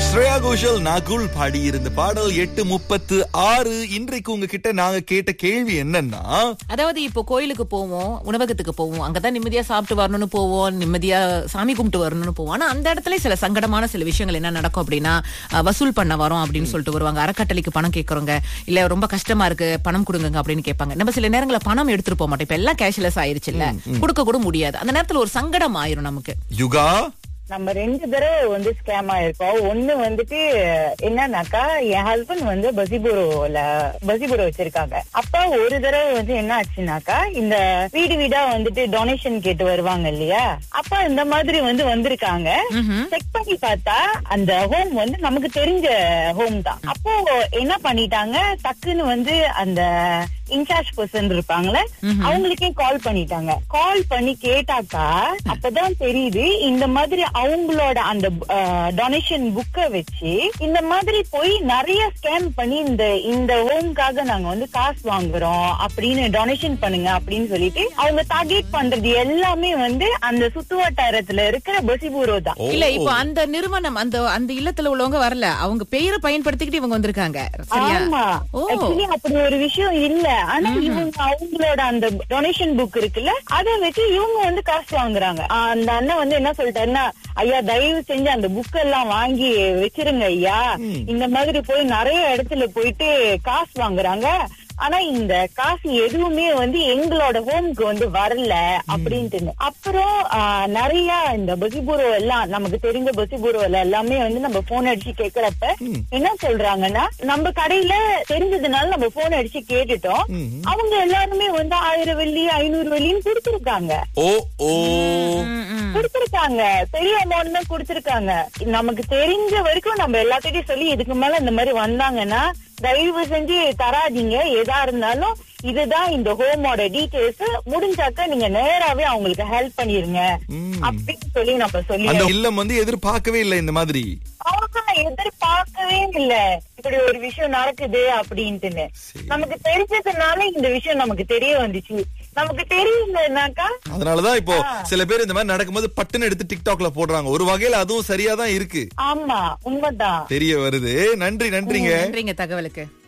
ஸ்ரேயா கோஷல் நகுல் பாடி இருந்த பாடல் எட்டு முப்பத்து ஆறு இன்றைக்கு உங்ககிட்ட நாங்க கேட்ட கேள்வி என்னன்னா அதாவது இப்போ கோயிலுக்கு போவோம் உணவகத்துக்கு போவோம் அங்கதான் நிம்மதியா சாப்பிட்டு வரணும்னு போவோம் நிம்மதியா சாமி கும்பிட்டு வரணும்னு போவோம் ஆனா அந்த இடத்துல சில சங்கடமான சில விஷயங்கள் என்ன நடக்கும் அப்படின்னா அஹ், வசூல் பண்ண வரோம் அப்படின்னு சொல்லிட்டு வருவாங்க அறக்கட்டளைக்கு பணம் கேட்கறவங்க இல்ல ரொம்ப கஷ்டமா இருக்கு பணம் கொடுங்க அப்படின்னு கேட்பாங்க நம்ம சில நேரங்களில் பணம் எடுத்துட்டு போக மாட்டோம் இப்ப எல்லாம் கேஷ்லெஸ் ஆயிருச்சு இல்ல கொடுக்க கூட முடியாது அந்த நேரத்துல ஒரு சங்கடம் ஆயிரும் நமக்கு யுகா நம்ம ரெண்டு தடவை வந்து ஸ்கேம் ஆயிருக்கோம் ஒண்ணு வந்துட்டு என்னன்னாக்கா என் ஹஸ்பண்ட் வந்து பசிபுரோல பசிபுரோ வச்சிருக்காங்க அப்ப ஒரு தடவை வந்து என்ன ஆச்சுனாக்கா இந்த வீடு வீடா வந்துட்டு டொனேஷன் கேட்டு வருவாங்க இல்லையா அப்ப இந்த மாதிரி வந்து வந்திருக்காங்க செக் பண்ணி பார்த்தா அந்த ஹோம் வந்து நமக்கு தெரிஞ்ச ஹோம் தான் அப்போ என்ன பண்ணிட்டாங்க டக்குன்னு வந்து அந்த இன்சார்ஜ் பர்சன் இருப்பாங்களே அவங்களுக்கே கால் பண்ணிட்டாங்க கால் பண்ணி கேட்டாக்கா அப்பதான் தெரியுது இந்த மாதிரி அவங்களோட அந்த டொனேஷன் புக்க வச்சு இந்த மாதிரி போய் நிறைய ஸ்கேம் பண்ணி இந்த இந்த ஹோம்காக நாங்க வந்து காசு வாங்குறோம் அப்படின்னு டொனேஷன் பண்ணுங்க அப்படின்னு சொல்லிட்டு அவங்க டார்கெட் பண்றது எல்லாமே வந்து அந்த சுத்து வட்டாரத்துல இருக்கிற பசிபூரோ தான் ஓ, இல்ல இப்போ அந்த நிறுவனம் அந்த அந்த இல்லத்துல உள்ளவங்க வரல அவங்க பெயரை பயன்படுத்திக்கிட்டு இவங்க வந்திருக்காங்க சரியா ஆமா ஓ ஆக்சுவலி அப்படி ஒரு விஷயம் இல்ல ஆனா இவங்க அவங்களோட அந்த டொனேஷன் புக் இருக்குல்ல அதை வச்சு இவங்க வந்து காசு வாங்குறாங்க ஆ, அந்த அண்ணன் வந்து என்ன சொல்லிட்டாருன்னா ஐயா தயவு செஞ்சு அந்த புக் எல்லாம் வாங்கி வச்சிருங்க ஐயா இந்த மாதிரி போய் நிறைய இடத்துல போயிட்டு காசு வாங்குறாங்க ஆனா இந்த காசு எதுவுமே வந்து எங்களோட ஹோம்க்கு வந்து வரல அப்படின்ட்டு அப்புறம் ஆ, நிறைய இந்த பசிபூரோ எல்லாம் நமக்கு தெரிஞ்ச பசிபூரோல எல்லாமே வந்து நம்ம போன் அடிச்சு கேக்குறப்ப என்ன சொல்றாங்கன்னா நம்ம கடையில தெரிஞ்சதுனால நம்ம போன் அடிச்சு கேட்டுட்டோம் அவங்க எல்லாருமே வந்து ஆயிரம் வெள்ளி ஐநூறு வெள்ளின்னு கொடுத்திருக்காங்க ஓ ஓ ம், ம். கொடுத்திருக்காங்க பெரிய அமௌண்ட் தான் கொடுத்திருக்காங்க நமக்கு தெரிஞ்ச வரைக்கும் நம்ம எல்லாத்திட்டையும் சொல்லி இதுக்கு மேல இந்த மாதிரி வந்தாங்கன்னா தயவு செஞ்சு தராதீங்க எதா இருந்தாலும் இதுதான் இந்த ஹோமோட டீடைல்ஸ் முடிஞ்சாக்க நீங்க நேராவே அவங்களுக்கு ஹெல்ப் பண்ணிருங்க அப்படின்னு சொல்லி நம்ம சொல்லி அந்த இல்லம் வந்து எதிர்பார்க்கவே இல்லை இந்த மாதிரி அவங்க எதிர்பார்க்கவே இல்ல இப்படி ஒரு விஷயம் நடக்குது அப்படின்ட்டுன்னு நமக்கு தெரிஞ்சதுனால இந்த விஷயம் நமக்கு தெரிய வந்துச்சு நமக்கு தெரியலனாக்கா அதனாலதான் இப்போ சில பேர் இந்த மாதிரி நடக்கும்போது பட்டுன்னு எடுத்து டிக்டாக்ல போடுறாங்க ஒரு வகையில அதுவும் சரியா தான் இருக்கு ஆமா உண்மைதான் தெரிய வருது நன்றி நன்றிங்க நன்றிங்க தகவலுக்கு